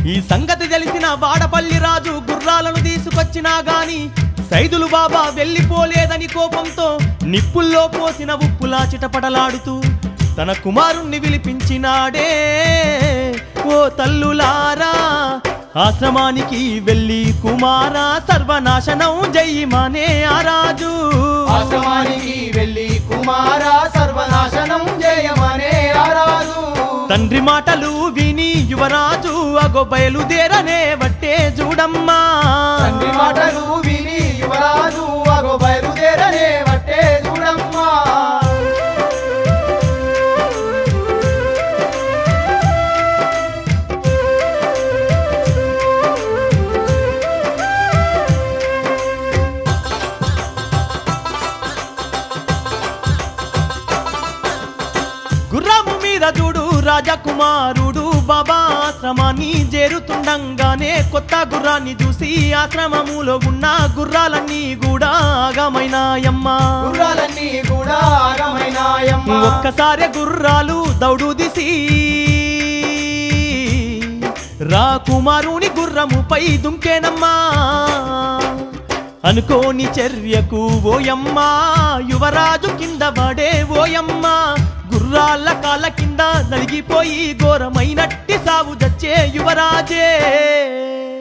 ఈ సంగతి తెలిసిన వాడపల్లి రాజు గుర్రాలను తీసుకొచ్చినా గాని సైదులు బాబా వెళ్ళిపోలేదని కోపంతో నిప్పుల్లో పోసిన ఉప్పులా చిటపటలాడుతూ తన కుమారుణ్ణి విలిపించినాడే ఓ తల్లులారా ఆశ్రమానికి వెళ్ళి కుమారా సర్వనాశనం జయ్యమానే ఆ రాజు ఆశ్రమానికి వెళ్ళి కుమార సర్వనాశనం చేయమనే రారాజు తండ్రి మాటలు విని యువరాజు అగో బయలుదేరనే బట్టే చూడమ్మా తండ్రి మాటలు విని యువరాజు అగో బయలుదేరనే బట్టే చూడమ్మా గుర్రము మీద చూడు రాజకుమారుడు బాబా ఆశ్రమాన్ని చేరుతుండంగానే కొత్త గుర్రాన్ని చూసి ఆశ్రమములో ఉన్న గుర్రాలన్నీ కూడా ఆగమైనాయమ్మా గుర్రాలన్నీ కూడా ఆగమైనాయమ్మ ఒక్కసారి గుర్రాలు దౌడు దిసి రా కుమారుని గుర్రముపై దుంకేనమ్మా అనుకోని చర్యకు ఓయమ్మా యువరాజు కింద పడే ఓయమ్మా గుర్రాల కాళ్ళ కింద నలిగిపోయి ఘోరమైనట్టి సాగు దచ్చే యువరాజే